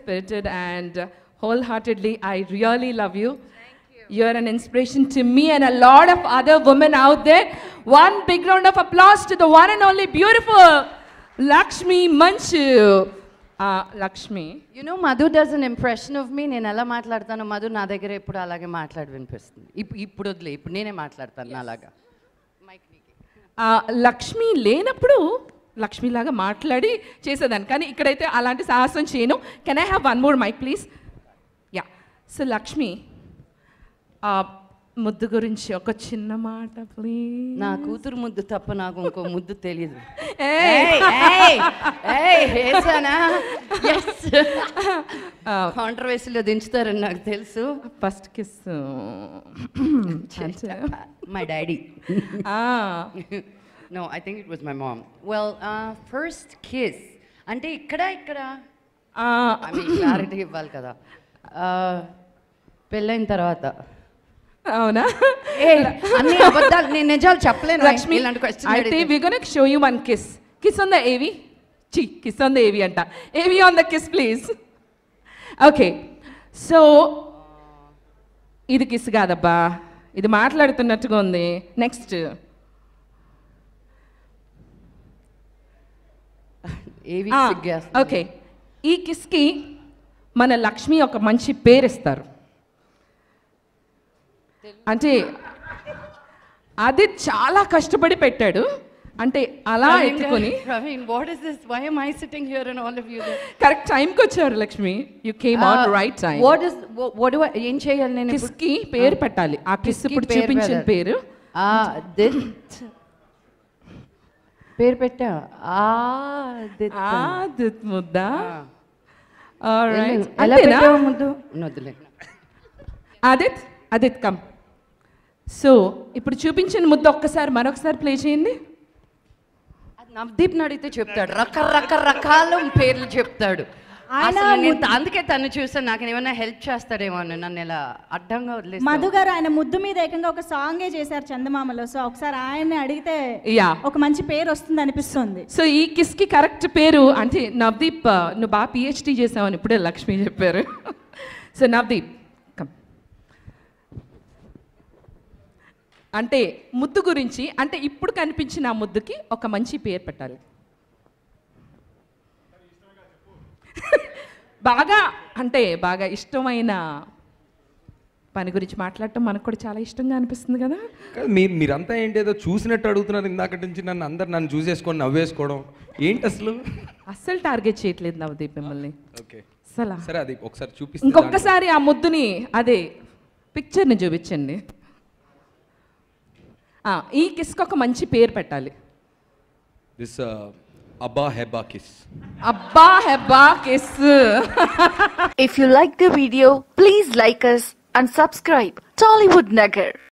spirited and uh, wholeheartedly. I really love you. You. are an inspiration to me and a lot of other women out there. One big round of applause to the one and only beautiful Lakshmi Manchu. Uh, Lakshmi. You know Madhu does an impression of me నేను ఎలా మాట్లాడతానో మధు నా దగ్గర ఎప్పుడు అలాగే మాట్లాడి వినిపిస్తుంది ఇప్పుడు ఇప్పుడు వదిలే ఇప్పుడు నేనే మాట్లాడతాను అలాగా ఆ, లక్ష్మి లేనప్పుడు లక్ష్మిలాగా మాట్లాడి చేసేదాన్ని కానీ ఇక్కడైతే అలాంటి సాహసం చేయను can I have one more mic please yeah so Lakshmi ఆ, ముద్దు గురించి ఒక చిన్న మాట ప్లీజ్ నా కూతురు ముద్దు తప్ప నాకు ఇంకో ముద్దు తెలియదు ఏయ్, ఏయ్, ఏయ్, వేసానా కాంట్రవర్సీలో దించుతారని నాకు తెలుసు first kiss my daddy no I think it was my mom well first kiss అంటే ఇక్కడ ఇక్కడ ఐ మీన్ క్లారిటీ ఇవ్వాలి కదా Uh, పెళ్ళైన తర్వాత అవునా ఏ అన్ని అబద్ధాలు నేను నిజాలు చెప్పలేను లక్ష్మి ఇలాంటి question అయితే అడిగితే. We gonna show you one kiss kiss on the ఏవి చి కిస్ ఆన్ ద ఏవి అంట ఏవి on the kiss please okay so ఇది కిస్ కాదబ్బా ఇది మాట్లాడుతున్నట్టుగా ఉంది నెక్స్ట్ ఏవి సిగ్గేస్తుంది. ఓకే ఈ కిస్కి మన లక్ష్మి ఒక మంచి పేరు ఇస్తారు అంటే అది చాలా కష్టపడి పెట్టాడు అంటే అలా ప్రవీణ్ ఎత్తుకొని గారు, Praveen what is this why am I sitting here and all of you there? Correct టైంకి వచ్చారు Lakshmi you came on Uh, right time what is what do I ఏం చేయాలి నేను ఇప్పుడు? కిస్కి పేరు పెట్టాలి ఆ కిస్ కిస్కి ఇప్పుడు పేరు చూపించిన పెట్టాలి. పేరు ఆ దిత్ పేరు పెట్టా ఆ దిత్ ఆదిత్ ముద్ద ఆ. Alright. ఎలా- ఎలా అంతేనా పెట్టావు ముద్దు వద్దులే ఆదిత్ ఆదిత్ కమ్ సో ఇప్పుడు చూపించిన ముద్ద ఒక్కసారి మరొకసారి ప్లే చేయండి అది నవదీప్ అడిగితే చెప్తాడు రకరకరకాల పేర్లు చెప్తాడు ఆయన అసలు నేను ముద్దు- అందుకే తను చూసాను నాకు ఏమైనా హెల్ప్ చేస్తాడేమో అని నన్ను ఇలా అడ్డంగా వదిలేసి మధు గారు ఆయన ముద్దు మీద ఏకంగా ఒక సాంగే చేశారు చందమామలో సో ఒకసారి ఆయన అడిగితే యా ఒక మంచి పేరు వస్తుంది అనిపిస్తుంది సో ఈ కిస్కి కరెక్ట్ పేరు అంటే నవదీప్ నువ్వు బాగా పిహెచ్డి చేసావని ఇప్పుడే లక్ష్మి చెప్పారు సో నవదీప్ కమ్ అంటే ముద్దు గురించి అంటే ఇప్పుడు కనిపించిన ఆ ముద్దుకి ఒక మంచి పేరు పెట్టాలి బాగా అంటే బాగా ఇష్టమైన పని గురించి మాట్లాడటం మనకు కూడా చాలా ఇష్టంగా అనిపిస్తుంది కదా కాదు మీరు మీరంతా ఏంటి ఏదో చూసినట్టు అడుగుతున్నారు ఇందాక నుంచి నన్ను అందరు నన్ను చూసేసుకొని నవ్వేసుకోవడం ఏంటి అసలు అస్సలు టార్గెట్ చేయట్లేదు నవదీప్ మిమ్మల్ని ఓకే అసలు సరే అది ఒకసారి చూపిస్తే ఇంకొకసారి ఆ ముద్దుని అదే పిక్చర్ని చూపించండి ఆ, ఈ కిస్కి ఒక మంచి పేరు పెట్టాలి దిస్ అబ్బా హెబ్బా కిస్ అబ్బా Hebah kiss If you like the video, please like us and subscribe. Tollywood Nagar.